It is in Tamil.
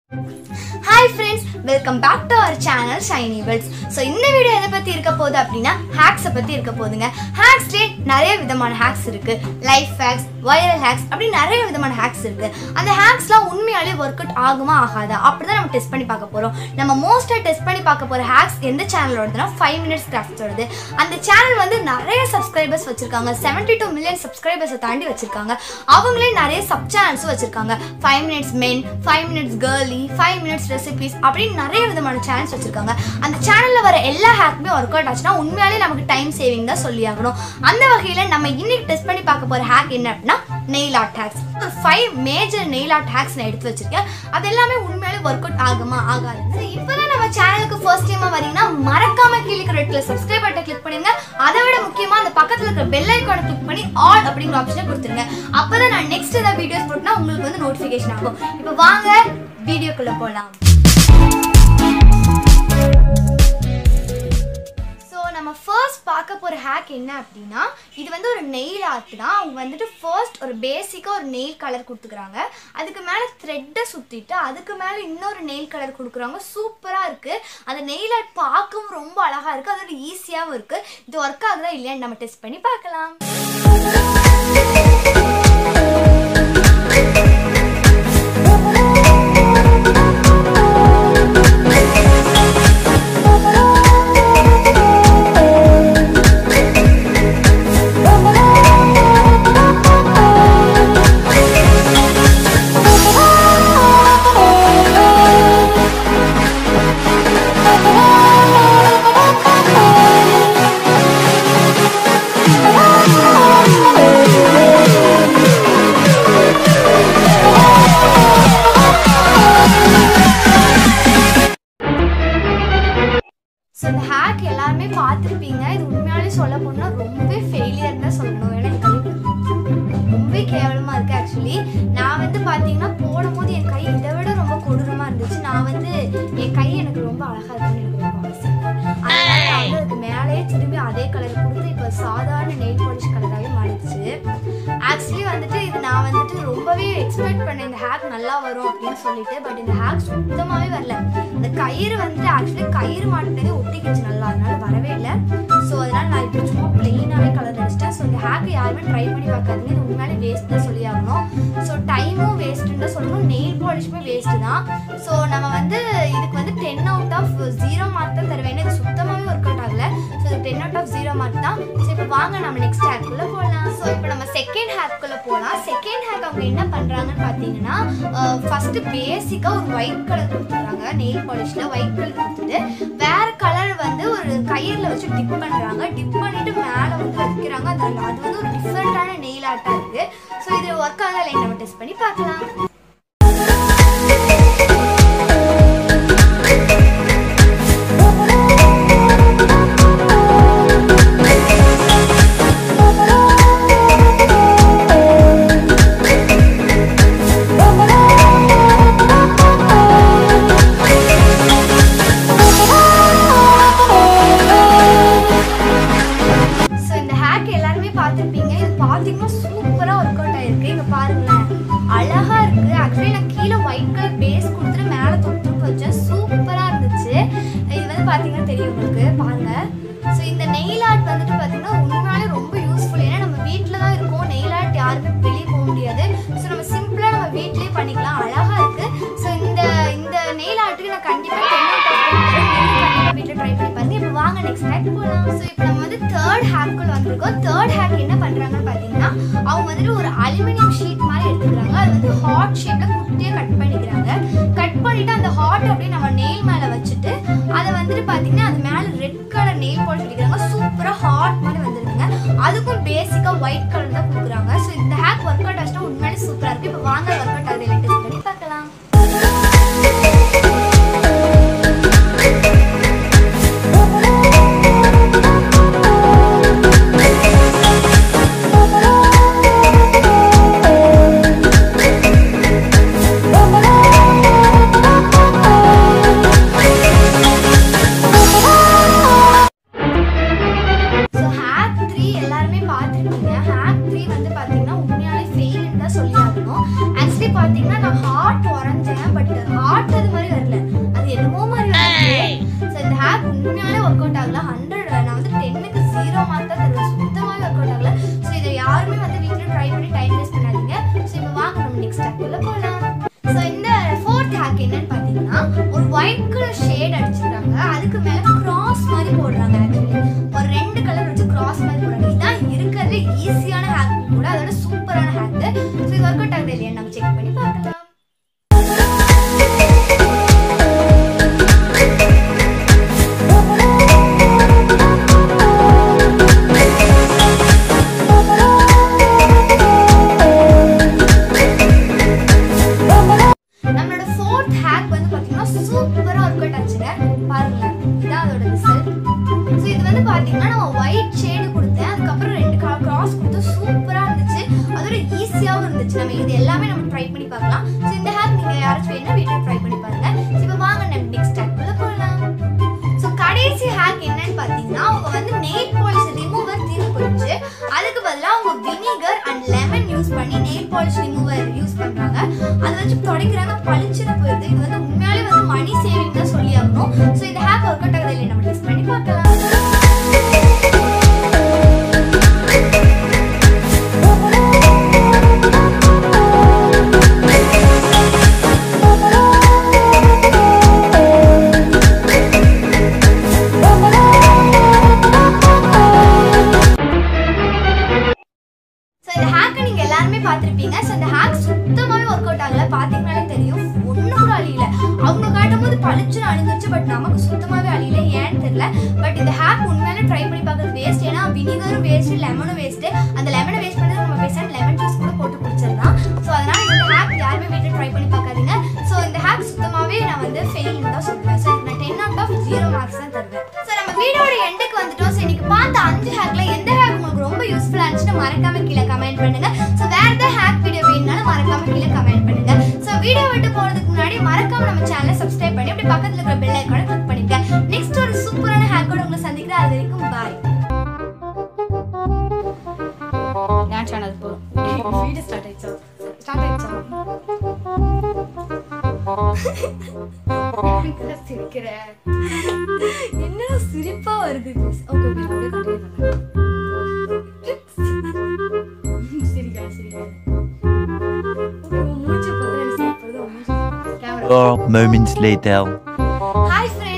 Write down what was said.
Hi friends welcome back to our channel Shiny Wells so இந்த வீடியோ எதை பற்றி இருக்க போகுது அப்படின்னா ஹேக்ஸை பற்றி இருக்க போகுதுங்க ஹேக்ஸ்லேயே நிறைய விதமான ஹேக்ஸ் இருக்கு லைஃப் ஹேக்ஸ் வைரல் ஹேக்ஸ் அப்படி நிறைய விதமான ஹேக்ஸ் இருக்கு அந்த ஹேக்ஸ்லாம் உண்மையாலே ஒர்க் அவுட் ஆகுமா ஆகாதா அப்படி தான் நம்ம டெஸ்ட் பண்ணி பார்க்க போகிறோம் நம்ம மோஸ்ட்டாக டெஸ்ட் பண்ணி பார்க்க போகிற ஹேக்ஸ் எந்த சேனலோடதுனா ஃபைவ் மினிட்ஸ் கிராஃப்ட்ஸோடது அந்த சேனல் வந்து நிறைய சப்ஸ்கிரைபர்ஸ் வச்சிருக்காங்க செவன்டி டூ மில்லியன் சப்ஸ்கிரைபர்ஸை தாண்டி வச்சிருக்காங்க அவங்களே நிறைய சப் சேனல்ஸும் வச்சிருக்காங்க five minutes men five minutes girly five minutes recipes அப்படின்னு நிறைய விதமான சேனல்ஸ் வச்சிருக்காங்க அந்த சேனல்ல வர எல்லா ஹேக்குமே ஒர்க் அவுட் ஆச்சுன்னா உண்மையாலே நமக்கு டைம் சேவிங் தான் சொல்லி ஆகணும் அந்த வகையில நம்ம இன்னைக்கு டெஸ்ட் பண்ணி பார்க்க போற ஹேக் என்ன அப்படின்னா நெயில் ஆர்ட் ஹேக்ஸ் ஒரு five major nail art hacks நான் எடுத்து வச்சிருக்கேன் அது எல்லாமே உண்மையாலே ஒர்க் அவுட் ஆகுமா ஆகாது So, இப்பதான் நம்ம சேனலுக்கு ஃபர்ஸ்ட் டைமா வரீங்கன்னா மறக்காம கீழே இருக்கிற ரெட்ல சப்ஸ்கிரைப் பட்டனை கிளிக் பண்ணுங்க அதை விட முக்கியமா அந்த பக்கத்துல இருக்கிற பெல் ஐக்கானை கிளிக் பண்ணி ஆல் அப்படிங்கிற ஆப்ஷனை கொடுத்துருங்க அப்பதான் நான் நெக்ஸ்ட் ஏதாவது வீடியோஸ் போட்டுனா உங்களுக்கு வந்து நோட்டிஃபிகேஷன் ஆகும் இப்போ வாங்க வீடியோக்குள்ள போலாம் ஸோ நம்ம ஃபர்ஸ்ட் பார்க்க போகிற ஹேக் என்ன அப்படின்னா இது வந்து ஒரு நெயில் ஆர்ட் தான் அவங்க வந்துட்டு ஃபர்ஸ்ட் ஒரு பேசிக்காக ஒரு நெயில் கலர் கொடுத்துக்கிறாங்க அதுக்கு மேலே த்ரெட்டை சுற்றிட்டு அதுக்கு மேலே இன்னொரு நெயில் கலர் கொடுக்குறாங்க சூப்பராக இருக்குது அந்த நெயில் ஆர்ட் பார்க்கவும் ரொம்ப அழகாக இருக்குது அதோட ஈஸியாகவும் இருக்குது இது ஒர்க் ஆகுதா இல்லையான்னு நம்ம டெஸ்ட் பண்ணி பார்க்கலாம் ஸோ இந்த ஹேக் எல்லாருமே பார்த்துருப்பீங்க இது உண்மையாலே சொல்ல போனால் ரொம்பவே ஃபெயிலியர் தான் சொல்லணும் ஏன்னா இது ரொம்பவே கேவலமாக இருக்குது ஆக்சுவலி நான் வந்து பார்த்தீங்கன்னா போடும்போது என் கை இதை விட ரொம்ப கொடூரமாக இருந்துச்சு நான் வந்து என் கை எனக்கு ரொம்ப அழகாக இருக்குன்னு எனக்கு ரொம்ப ஆசை அதனால நான் வந்து அதுக்கு மேலேயே திரும்பி அதே கலர் கொடுத்து இப்போ சாதாரண நெயில் பாலிஷ் கலராகவே மாறிடுச்சு ஆக்சுவலி வந்துட்டு இது நான் வந்துட்டு ரொம்பவே எக்ஸ்பெக்ட் பண்ணேன் இந்த ஹேக் நல்லா வரும் அப்படின்னு சொல்லிட்டு பட் இந்த ஹேக் சுத்தமாகவே வரல இந்த கயிறு வந்துட்டு ஆக்சுவலி கயிறு மாட்டினதே ஒட்டிக்கிச்சு நல்லா அதனால வரவே இல்லை ஸோ அதனால நான் இப்போ சும்மா பிளெயினாகவே கலர் அடிச்சிட்டேன் ஸோ இந்த ஹேக் யாருமே ட்ரை பண்ணி பார்க்காதீங்க இது உண்மையாலே வேஸ்ட் தான் சொல்லி ஆகணும் ஸோ டைமும் வேஸ்ட்டுன்னு தான் சொல்லணும் நெயில் பாலிஷுமே வேஸ்ட்டு தான் ஸோ நம்ம வந்து இதுக்கு வந்து ten out of zero mark தான் தருவேன் ஏன்னா இது சுத்தமாகவே ஒர்க் அவுட் ஆகல ஸோ இது ten out of zero mark தான் ஸோ இப்போ வாங்க நம்ம நெக்ஸ்ட் ஹேக்குள்ளே போகலாம் ஸோ இப்போ நம்ம செகண்ட் ஹேக்குள்ளே போகலாம் செகண்ட் ஹேக் அவங்க என்ன பண்ணுறாங்கன்னு பார்த்தீங்கன்னா ஃபஸ்ட்டு பேசிக்காக ஒரு ஒயிட் கலர் கொடுத்துருக்காங்க நெயில் பாலிஷில் ஒயிட் கலர் கொடுத்துட்டு வேற கலர் வந்து ஒரு கயிறில் வச்சு டிப் பண்ணுறாங்க டிப் பண்ணிட்டு மேலே வந்து வைக்கிறாங்க அது அது வந்து ஒரு டிஃப்ரெண்ட்டான நெயில் ஆர்ட்டாக இருக்குது ஸோ இது ஒர்க் ஆகல இல்லை நம்ம டெஸ்ட் பண்ணி பார்க்கலாம் ஸோ இந்த ஹேக் எல்லாருமே பார்த்துருப்பீங்க இது பார்த்தீங்கன்னா சூப்பராக ஒர்க் அவுட் ஆயிருக்கு இங்கே பாருங்களேன் அழகா இருக்கு ஆக்சுவலி நான் கீழே ஒயிட் கலர் பேஸ் கொடுத்துட்டு மேலே தொட்டு தொட்டு வச்சேன் சூப்பராக இருந்துச்சு இது வந்து பார்த்தீங்கன்னா தெரியும் உங்களுக்கு பாருங்க ஸோ இந்த நெயில் ஆர்ட் வந்துட்டு பார்த்தீங்கன்னா உண்மையாலே ரொம்ப யூஸ்ஃபுல் ஏன்னா நம்ம வீட்டில் தான் இருக்கோம் நெயில் ஆர்ட் யாருமே வெளியே போக முடியாது ஸோ நம்ம சிம்பிளாக நம்ம வீட்லேயே பண்ணிக்கலாம் அழகா இருக்கு ஸோ இந்த இந்த நெயில் ஆர்ட்டுக்கு நான் கண்டிப்பாக டென் அவுட் ஆஃப் கண்டிப்பாக வீட்டில் ட்ரை பண்ணி பாருங்க இப்போ வாங்க நெக்ஸ்ட் ஹேக் போகலாம் ஸோ இப்போ நம்ம வந்து தேர்ட் ஹேக்குள்ள வந்திருக்கோம் தேர்ட் ஹேக் என்ன பண்ணுறாங்கன்னு பார்த்தீங்கன்னா அவங்க வந்துட்டு ஒரு அலுமினியம் ஷீட் மாதிரி எடுத்துக்கிறாங்க அது வந்து ஹாட் ஷேப்பில் குட்டியாக கட் பண்ணிக்கிறாங்க கட் பண்ணிட்டு அந்த ஹாட் அப்படியே நம்ம நெயில் மேலே வச்சுட்டு அதை வந்துட்டு பார்த்தீங்கன்னா அது மேலே ரெட் கலர் நெயில் பாலிஷ் அடிக்கிறாங்க சூப்பராக ஹாட் மாதிரி வந்துருக்குங்க அதுக்கும் பேசிக்காக ஒயிட் கலர் தான் கொடுக்குறாங்க ஸோ இந்த ஹேக் ஒர்க் அவுட் ஆச்சுன்னா உண்மையாலே சூப்பராக இருக்குது இப்போ வாங்க ஒர்க் அவுட் ஆகுது டெஸ்ட் பண்ணி பார்க்கலாம் Bye. பார்த்தது மாதிரி வரல அது என்னமோ மாதிரி வருது ஸோ இந்த ஹேக் உண்மையாலே ஒர்க் அவுட் ஆகல ஹண்ட்ரட் நான் வந்து டென்னுக்கு ஜீரோ மார்க் தான் தருவேன் சுத்தமாகவே ஒர்க் அவுட் ஆகல ஸோ இதை யாருமே வந்து வீட்டில் ட்ரை பண்ணி டைம் வேஸ்ட் பண்ணாதீங்க ஸோ இப்போ வாங்க நம்ம நெக்ஸ்ட் ஹேக்குள்ள போகலாம் ஸோ இந்த ஃபோர்த் ஹேக் என்னன்னு பார்த்தீங்கன்னா ஒரு ஒயிட் கலர் ஷேட் அடிச்சிருக்காங்க அதுக்கு மேலே கிராஸ் மாதிரி போடுறாங்க ஆக்சுவலி ஒரு ரெண்டு கலர் வச்சு கிராஸ் மாதிரி போடுறாங்க இதான் இருக்கிறதுல ஈஸியான ஹேக் கூட அதோட சூப்பரான ஹேக் ஸோ இது ஒர்க் அவுட் ஆகுது இல்லையா நம்ம செக் பண்ணி பார்க்கலாம் நம்மளோட ஃபோர்த் ஹேக் வந்து பார்த்தீங்கன்னா சூப்பராக ஒர்க் அவுட் ஆச்சுங்க பாருங்களேன் இதான் அதோட ரிசல்ட் ஸோ இது வந்து பார்த்தீங்கன்னா நம்ம ஒயிட் ஷேடு கொடுத்தேன் அதுக்கப்புறம் ரெண்டு கிராஸ் கொடுத்து சூப்பராக இருந்துச்சு அதோட ஈஸியாகவும் இருந்துச்சு நம்ம இது எல்லாமே நம்ம ட்ரை பண்ணி பார்க்கலாம் ஸோ இந்த ஹேக் நீங்கள் யாராச்சும் வேணா வீட்டில் ட்ரை பண்ணி பாருங்க ஸோ இப்போ வாங்க நம்ம நெக்ஸ்ட் ஹேக்குள்ள போகலாம் ஸோ கடைசி ஹேக் என்னன்னு பார்த்தீங்கன்னா அவங்க வந்து நெயில் பாலிஷ் ரிமூவர் தீர்ந்து போயிடுச்சு அதுக்கு பதிலாக அவங்க வினிகர் அண்ட் லெமன் யூஸ் பண்ணி நெயில் பாலிஷ் ரிமூவர் யூஸ் பண்ணுறாங்க அதை வச்சு துடைக்கிறாங்க பளிச்சுன்னு போயிடுது இது வந்து உண்மையாலே வந்து மணி சேவிங் தான் சொல்லி ஆகணும் ஸோ இந்த ஹேக் ஒர்க் அவுட் ஆகுது இல்லை நம்ம டெஸ்ட் பண்ணி பார்க்கலாம் ஸோ இந்த ஹேக்கை நீங்கள் எல்லாருமே பார்த்துருப்பீங்க ஸோ இந்த ஹேக் சுத்தமாகவே ஒர்க் அவுட் ஆகல பார்த்தீங்கனாலே தெரியும் ஒன்றும் அழியல அவங்க காட்டும் போது பளிச்சுன்னு அழிஞ்சிருச்சு பட் நமக்கு சுத்தமாகவே அழியல ஏன்னு தெரியல பட் இந்த ஹேக் உண்மையிலே ட்ரை பண்ணி பார்க்கறது வேஸ்ட் ஏன்னா வினிகரும் வேஸ்ட் லெமனும் வேஸ்ட் அந்த லெமனை வேஸ்ட் பண்ணது நம்ம பேசாம லெமன் ஜூஸ் கூட போட்டு குடிச்சிடலாம் ஸோ அதனால இந்த ஹேக் யாருமே வீட்டில் ட்ரை பண்ணி பார்க்காதீங்க ஸோ இந்த ஹேக் சுத்தமாகவே நான் வந்து ஃபெயில்னு தான் சொல்லுவேன் ஸோ நான் ten out of zero marks தான் தருவேன் ஸோ நம்ம வீடியோட எண்டுக்கு வந்துட்டோம் ஸோ இன்னைக்கு பார்த்த அஞ்சு ஹேக்ல எந்த ஹேக் உங்களுக்கு ரொம்ப யூஸ்ஃபுல்லாக இருந்துச்சுன்னு மறக்காம கீழே கமெண்ட் பண்ணுங்க ஸோ வேற ஏதாவது ஹேக் வீடியோ வேணும்னாலும் மறக்காம கீழே கமெண்ட் பண்ணுங்க ஸோ வீடியோ விட்டு போறதுக்கு முன்னாடி மறக்காம நம்ம சேனலை சப்ஸ்கிரைப் பண்ணி அப்படி பக்கத்துல இருக்கிற பெல் ஐக்கானை கிளிக் பண்ணிருங்க நெக்ஸ்ட் ஒரு சூப்பரான ஹேக்கோட உங்களை சந்திக்கிறேன் அது வரைக்கும் பாய் ഞാൻ ചാനൽ പോകും வீடியோ ஸ்டார்ட் ஆயிடுச்சா ஸ்டார்ட் ஆயிடுச்சா சிரிக்கிறேன் என்ன சிரிப்பா வருது ஓகே ஓகே அப்படியே கண்டினியூ பண்ணுங்க சிரிக்காத சிரிக்காத Okay, உன் மூஞ்சி பார்த்தா எனக்கு சிரிப்பு வருது, உன் மூஞ்சி. Camera. Four moments later. Hi friends